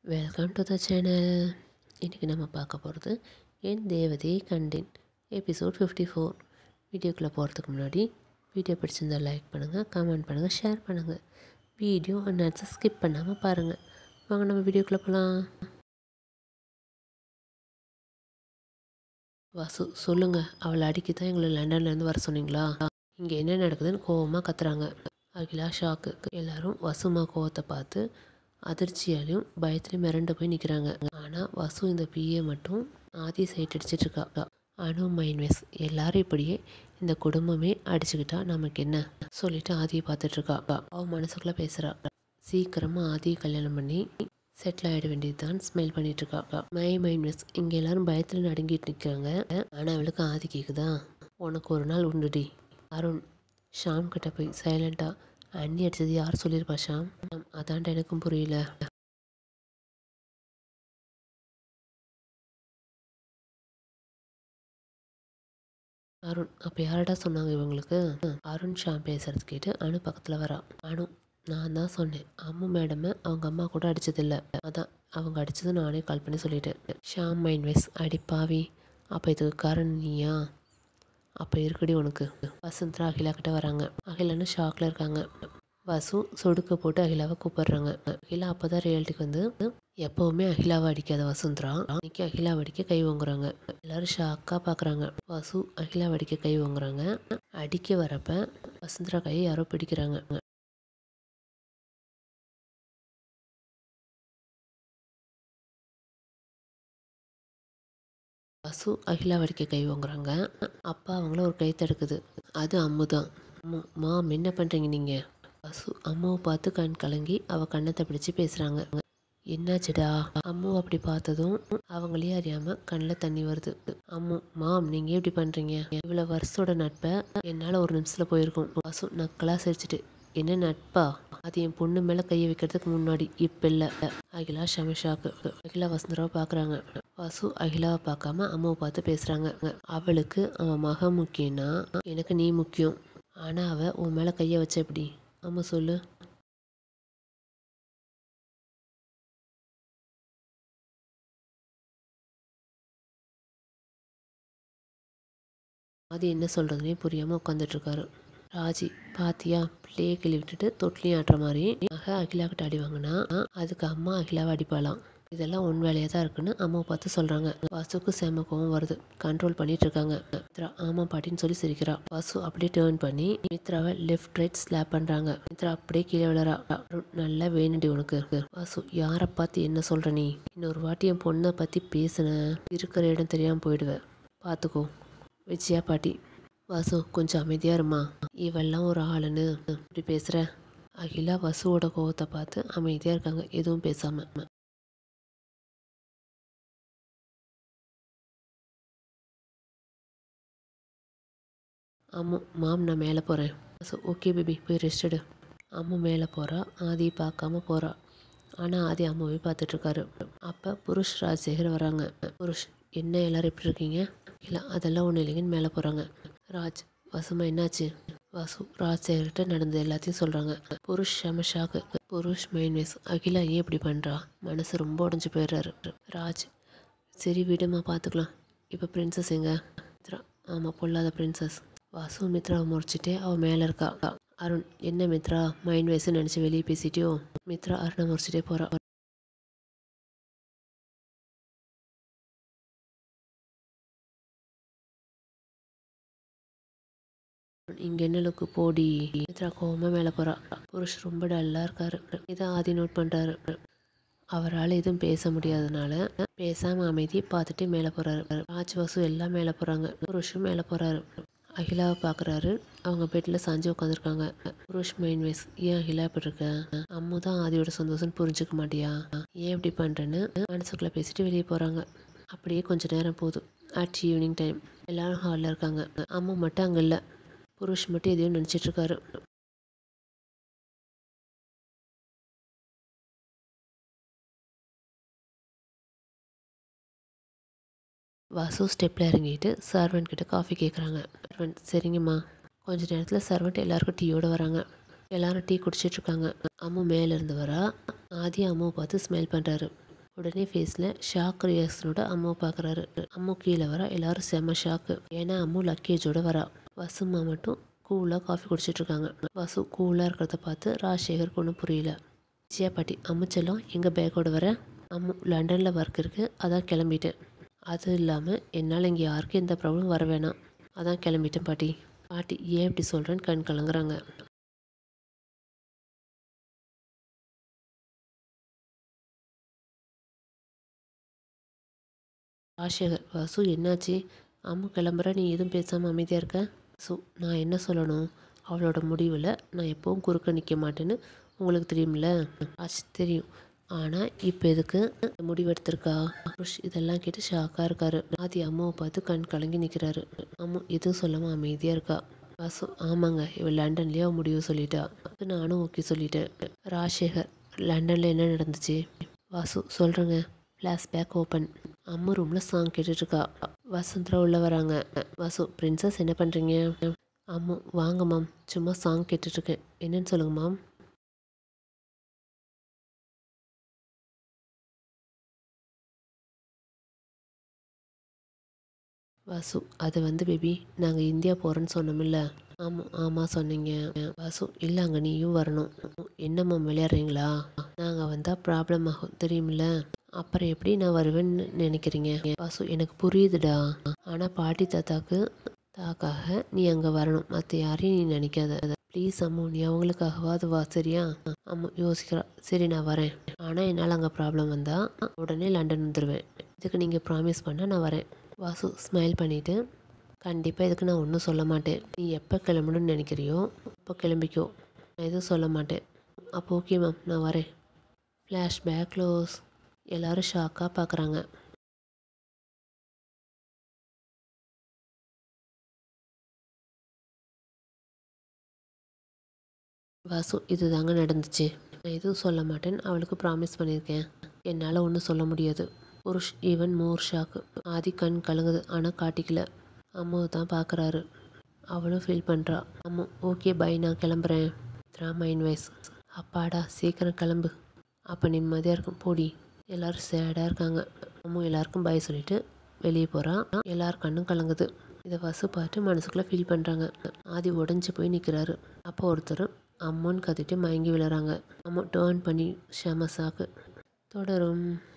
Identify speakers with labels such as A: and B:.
A: welcome to the channel இன்றைக்கி நம்ம பார்க்க போகிறது என் தேவதையை கண்டேன் எபிசோட் ஃபிஃப்டி ஃபோர் வீடியோக்குள்ளே போகிறதுக்கு முன்னாடி வீடியோ பிடிச்சிருந்தா லைக் பண்ணுங்கள் கமெண்ட் பண்ணுங்கள் ஷேர் பண்ணுங்கள் வீடியோ அண்ணாச்சு ஸ்கிப் பண்ணாமல் பாருங்கள் வாங்க நம்ம வீடியோக்குள்ளே போகலாம் வாசு சொல்லுங்கள் அவளை அடிக்க தான் எங்களை லண்டன்லேருந்து வர சொன்னீங்களா இங்கே என்ன நடக்குதுன்னு கோவமாக கத்துறாங்க அகிலா ஷாக்கு எல்லாரும் வசுமா கோவத்தை பார்த்து அதிர்ச்சியாலையும் பயத்துலையும் மிரண்டு போய் நிற்கிறாங்க ஆனால் வசு இந்த பிஏ மட்டும் ஆதி சைட் அடிச்சிட்டு இருக்கா அனு மைன்வெஸ் எல்லாரும் இப்படியே இந்த குடும்பமே அடிச்சுக்கிட்டா நமக்கு என்ன சொல்லிட்டு ஆதியை பார்த்துட்டு இருக்கா அவன் மனசுக்குள்ளே பேசுகிறா சீக்கிரமாக ஆதியை கல்யாணம் பண்ணி செட்டில் ஆகிட வேண்டியது தான் ஸ்மெல் பண்ணிட்டு இருக்கா மை மைன்வெஸ் இங்கே எல்லாரும் பயத்தில் நடுங்கிட்டு நிற்கிறாங்க ஆனால் அவளுக்கு ஆதி கேட்குதா உனக்கு ஒரு நாள் உண்டுடி அருண் ஷாம் கிட்ட போய் சைலண்டா அண்ணி அடிச்சது யார் சொல்லியிருப்பா ஷாம் ஆம், அதான்டா எனக்கும் புரியல அருண் அப்போ யாரடா சொன்னாங்க இவங்களுக்கு அருண் ஷாம் பேசுறது கேட்டு அனு பக்கத்தில் வரா அனு நான் தான் சொன்னேன் அம்மு மேடமை அவங்க அம்மா கூட அடிச்சதில்ல அதான் அவங்க அடிச்சது நானே கால் பண்ணி சொல்லிட்டேன் ஷாம் மைன்வெஸ் அடி பாவி அப்போ இதுக்கு காரணம் நீயா அப்போ இருக்குடி உனக்கு வசந்தரா அகிலா கிட்ட வராங்க அகிலான்னு ஷாக்கில் இருக்காங்க வசு சொடுக்க போட்டு அகிலாவை கூப்பிடுறாங்க அகிலா அப்போ தான் ரியாலிட்டிக்கு வந்து எப்போவுமே அகிலாவை அடிக்காத வசுந்தரா இன்னைக்கு அகிலாவை அடிக்க கை வாங்குறாங்க எல்லாரும் ஷாக்காக பார்க்குறாங்க வசு அகிலாவை அடிக்க கை வாங்குறாங்க அடிக்க வரப்ப வசுந்தரா கையை யாரோ பிடிக்கிறாங்க வசு அகிலா வடிக்க கை வாங்குறாங்க அப்பா அவங்கள ஒரு கை தடுக்குது அது அம்மு தான் அம்மு மாம் என்ன பண்ணுறீங்க நீங்கள் வசு அம்மாவை பார்த்து கண் கலங்கி அவள் கண்ணத்தை பிடிச்சு பேசுகிறாங்க என்னாச்சுடா அம்மு அப்படி பார்த்ததும் அவங்களே அறியாமல் கண்ணில் தண்ணி வருது அம்மு மாம் நீங்கள் எப்படி பண்ணுறீங்க இவ்வளோ வருஷோட நட்பை என்னால் ஒரு நிமிஷத்தில் போயிருக்கும் வசு நக்கலாக சிரிச்சிட்டு என்ன நட்பா அது என் பொண்ணு மேலே கையை வைக்கிறதுக்கு முன்னாடி இப்போ இல்லை அகிலா ஷமிஷாக்கு அகிலா வசந்தராவை பார்க்குறாங்க வசு அகிலாவை பார்க்காம அம்மாவை பார்த்து பேசுகிறாங்க அவளுக்கு அவன் மகன் முக்கியம்னா எனக்கு நீ முக்கியம் ஆனால் அவள் உன் மேலே கையை வச்ச எப்படி அம்மா சொல்லு அது என்ன சொல்கிறதுனே புரியாமல் உட்காந்துட்ருக்காரு ராஜி பாத்தியா பிள்ளையை கிளி விட்டுட்டு தொட்டிலையும் ஆட்டுற மாதிரி மக அகிலா கிட்ட அடி வாங்கினா அதுக்கு அம்மா அகிலாவை அடிப்பாளாம் இதெல்லாம் உன் வேலையாக தான் இருக்குன்னு அம்மாவை பார்த்து சொல்கிறாங்க வாசுக்கு செம கோவம் வருது கண்ட்ரோல் பண்ணிட்டு இருக்காங்க மித்ரா ஆமாம் பாட்டின்னு சொல்லி சிரிக்கிறா வாசு அப்படியே டேர்ன் பண்ணி மித்ராவை லெஃப்ட் ரைட் ஸ்லாப் பண்ணுறாங்க மித்ரா அப்படியே கீழே விழறா அருண், நல்லா வேணுடி உனக்கு வாசு யாரை பார்த்து என்ன சொல்கிற நீ இன்னொரு வாட்டி என் பொண்ணை பற்றி பேசுன இருக்கிற இடம் தெரியாமல் போயிடுவேன் பார்த்துக்கோ விஜயா பாட்டி வாசு கொஞ்சம் அமைதியாக இருமா இவெல்லாம் ஒரு ஆளுன்னு இப்படி பேசுகிற அகிலா வசுவோட கோவத்தை பார்த்து அமைதியாக இருக்காங்க எதுவும் பேசாமல் அம்மு மாம் நான் மேலே போகிறேன் ஸோ ஓகே பேபி போய் ரெஸ்ட் எடு அம்மு மேலே போகிறா ஆதி பார்க்காம போகிறா ஆனால் ஆதி அம்மாவே பார்த்துட்ருக்காரு அப்போ புருஷ் ராஜசேகர் வராங்க புருஷ் என்ன எல்லாரும் எப்படி இருக்கீங்க இல்லை அதெல்லாம் ஒன்றும் இல்லைங்கன்னு மேலே போகிறாங்க ராஜ் வசுமா என்னாச்சு வசு ராஜசேகர்கிட்ட நடந்தது எல்லாத்தையும் சொல்கிறாங்க புருஷ் செம ஷாக்கு புருஷ் மைன்வேஸ் அகிலா ஏன் இப்படி பண்ணுறா மனசு ரொம்ப உடஞ்சி போயிடுறாரு ராஜ் சரி விடுமா பார்த்துக்கலாம் இப்போ பிரின்சஸ் எங்க மித்ரா ஆமாம் பொல்லாத பிரின்சஸ் வாசு மித்ராவை முறைச்சிட்டே அவள் மேலே இருக்கா அருண் என்ன மித்ரா மைண்ட் வயசு நினச்சி வெளியே பேசிட்டியோ மித்ரா அருணை முறைச்சிட்டே போகிறா இங்கே என்ன லுக்கு போடி மித்ரா கோவமாக மேலே போகிறா புருஷ் ரொம்ப டல்லாக இருக்காரு இதை ஆதி நோட் பண்ணுறாரு அவரால் எதுவும் பேச முடியாதனால பேசாமல் அமைதி பார்த்துட்டு மேலே போகிறாரு ராஜ் வாசு எல்லாம் மேலே போகிறாங்க புருஷும் மேலே போகிறாரு அகிலாவை பார்க்குறாரு அவங்க பெட்டில் சாஞ்சு உட்காந்துருக்காங்க புருஷ் மைண்ட் வைஸ் ஏன் அகிலா இப்படி இருக்க அம்மு தான் ஆதியோட சந்தோஷம் புரிஞ்சுக்க மாட்டியா ஏன் இப்படி பண்ணுறேன்னு மனசுக்குள்ளே பேசிட்டு வெளியே போகிறாங்க அப்படியே கொஞ்ச நேரம் போகுது ஆட் ஈவினிங் டைம் எல்லாரும் ஹாலில் இருக்காங்க அம்மு மட்டும் அங்கே இல்லை புருஷ் மட்டும் எதையும் நினச்சிட்டு இருக்காரு வாசு ஸ்டெப்பில் இறங்கிட்டு சர்வெண்ட் கிட்ட காஃபி கேட்குறாங்க சர்வெண்ட் சரிங்கம்மா கொஞ்ச நேரத்தில் சர்வெண்ட் எல்லாருக்கும் டீயோட வராங்க எல்லாரும் டீ குடிச்சிட்டு இருக்காங்க அம்மு மேலேருந்து வரா ஆதி அம்மாவை பார்த்து ஸ்மெல் பண்ணுறாரு உடனே ஃபேஸில் ஷாக் ரியாக்ஷனோட அம்மாவை பார்க்குறாரு அம்மு கீழே வர எல்லாரும் செம்ம ஷாக்கு ஏன்னா அம்மு லக்கேஜோட வரா வசுமா மட்டும் கூலாக காஃபி குடிச்சிட்டு இருக்காங்க வசு கூலாக இருக்கிறத பார்த்து ராஜசேகருக்கு ஒன்றும் புரியல ஜியா பாட்டி அம்மு செல்லம் எங்கள் பேக்கோட வர அம்மு லண்டனில் ஒர்க் இருக்குது அதான் கிளம்பிட்டேன் அது இல்லாமல் என்னால் இங்கே யாருக்கும் எந்த ப்ராப்ளம் வர வேணாம் அதான் கிளம்பிட்டேன் பாட்டி பாட்டி ஏன் இப்படி சொல்கிறேன்னு கண் கலங்குறாங்க ராஜசேகர் வசு என்னாச்சு அம்மு கிளம்புற நீ எதுவும் பேசாமல் அமைதியாக இருக்க சு நான் என்ன சொல்லணும் அவளோட முடிவில் நான் எப்பவும் குறுக்க நிற்க மாட்டேன்னு உங்களுக்கு தெரியும்ல ஆச்சு தெரியும் ஆனால் இப்போ எதுக்கு முடிவெடுத்திருக்கா புருஷ் இதெல்லாம் கேட்டு ஷாக்காக இருக்காரு ஆதி அம்மாவை பார்த்து கண் கலங்கி நிற்கிறாரு அம்மா எதுவும் சொல்லாமல் அமைதியாக இருக்கா வாசு ஆமாங்க இவள் லண்டன்லேயே அவ முடிவு சொல்லிட்டா அது நானும் ஓகே சொல்லிட்டேன் ராஜசேகர் லண்டனில் என்ன நடந்துச்சு வாசு சொல்கிறேங்க ஃப்ளாஷ்பேக் ஓப்பன் அம்மா ரூமில் சாங் கேட்டுட்ருக்கா வசுந்தரா உள்ளே வராங்க வாசு பிரின்சஸ் என்ன பண்ணுறீங்க அம்மு வாங்க மேம் சும்மா சாங் கேட்டுட்ருக்கேன் என்னன்னு சொல்லுங்க மேம் வாசு அது வந்து பேபி நாங்கள் இந்தியா போகிறோன்னு சொன்னோமில்ல ஆமாம் ஆமாம் சொன்னீங்க வாசு இல்லை அங்கே நீயும் வரணும் என்ன மேம் விளையாடுறீங்களா நாங்கள் வந்தால் ப்ராப்ளம் ஆகும் தெரியுமில்ல அப்புறம் எப்படி நான் வருவேன்னு நினைக்கிறீங்க வாசு எனக்கு புரியுதுடா ஆனால் பாட்டி தாத்தாக்கு தாக்காக நீ அங்கே வரணும் மற்ற யாரையும் நீ நினைக்காத ப்ளீஸ் அம்மு நீ அவங்களுக்காகவாது வா சரியா அம்மு யோசிக்கிறா சரி நான் வரேன் ஆனால் என்னால் அங்கே ப்ராப்ளம் வந்தால் உடனே லண்டன் வந்துடுவேன் இதுக்கு நீங்கள் ப்ராமிஸ் பண்ணால் நான் வரேன் வாசு ஸ்மைல் பண்ணிவிட்டு கண்டிப்பாக இதுக்கு நான் ஒன்றும் சொல்ல மாட்டேன் நீ எப்போ கிளம்பணும்னு நினைக்கிறியோ அப்போ கிளம்பிக்கோ நான் எதுவும் சொல்ல மாட்டேன் அப்போ ஓகே மேம் நான் வரேன் ஃப்ளாஷ்பேக் க்ளோஸ் எல்லாரும் ஷாக்காக பார்க்குறாங்க வாசு இது தாங்க நடந்துச்சு நான் எதுவும் சொல்ல மாட்டேன்னு அவளுக்கு ப்ராமிஸ் பண்ணியிருக்கேன் என்னால் ஒன்றும் சொல்ல முடியாது புருஷ் ஈவன் மோர் ஷாக்கு ஆதி கண் கலங்குது ஆனால் காட்டிக்கல அம்மாவை தான் பார்க்குறாரு அவளும் ஃபீல் பண்ணுறா அம்மா ஓகே பை நான் கிளம்புறேன் த்ரா மைண்ட் வைஸ் அப்பாடா சீக்கிரம் கிளம்பு அப்போ நிம்மதியாக இருக்கும் போடி எல்லோரும் சேடாக இருக்காங்க அம்மா எல்லாருக்கும் பை சொல்லிட்டு வெளியே போகிறான் எல்லார் கண்ணும் கலங்குது இதை வசு பார்த்து மனசுக்குள்ளே ஃபீல் பண்ணுறாங்க ஆதி உடஞ்சி போய் நிற்கிறாரு அப்போ ஒருத்தர் அம்மோன்னு கத்திட்டு மயங்கி விழுறாங்க அம்மா டேர்ன் பண்ணி ஷம சாக்கு தொடரும்